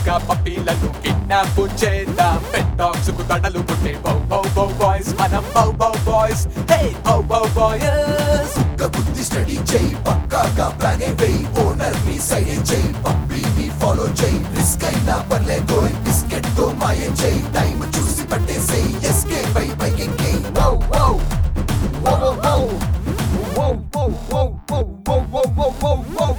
గా పప్పీలను కిడ్నాప్ చేద్దాం పెట్ డాగ్స్ కు తడలు పుట్టే బౌ బౌ బౌ బాయ్స్ మనం బౌ బౌ బాయ్స్ హే బౌ బౌ బాయ్స్ ఒక్క బుద్ధి స్టడీ చేయి పక్కాగా ప్లాన్ వేయి ఓనర్ ని సైడ్ చేయి పప్పీని ఫాలో చేయి రిస్క్ అయినా పర్లేదు బిస్కెట్ తో మాయం చేయి టైం చూసి పట్టేసేయి ఎస్కే పై పైకి వౌ వౌ వౌ వౌ వౌ వౌ వౌ వౌ వౌ వౌ వౌ వౌ వౌ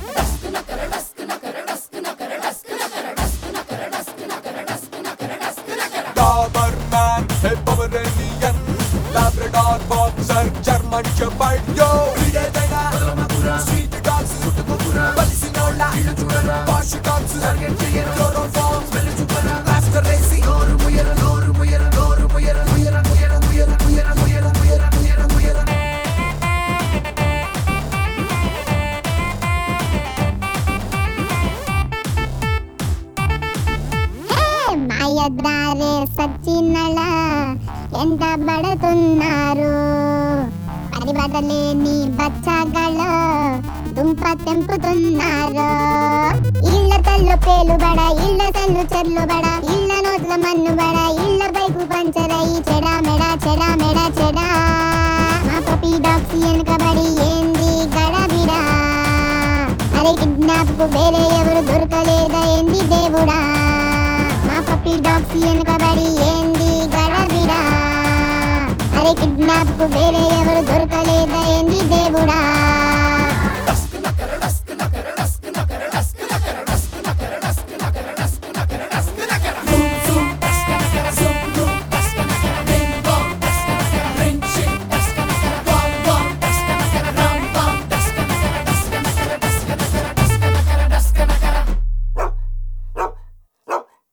Doberman hey Pomeranian Labrador boxer German shepherd yo వీడేదైనా స్వీట్ డాగ్స్ బలిసినోళ్ళ wash dogs chloroform smell చూపరా మాస్టర్ రేసి నోరు ముయర నోరు ముయర నోరు ముయర ముయర ముయర ముయర ముయర ముయర ముయర ముయర ముయర హే మాయద్రారే సచ్చినళ ఎంత బడుతున్నారు పరిబడలేని బచ్చగల దుంప తెంపుతున్నారు ఇళ్ళ తల్లు పేలుబడ ఇళ్ళ తల్లు చెర్లుబడ ఇళ్ళ నోట్ల మన్నుబడ ఇళ్ళ బైకు పంచరయి చెడా మెడ చెడా మెడ చెడా మా పపి డాక్స్ వెనుకబడి ఏంది గడబిడా అరే కిడ్నాప్ కు వేరే ఎవరు దొరకలేదా ఏంది దేవుడా మా పప్పి డాగ్స్ వెనుకబడి ఏంది గడబిడా అరే కిడ్నాప్ కు వేరే ఎవరు దొరకలేదా ఏంది దేవుడా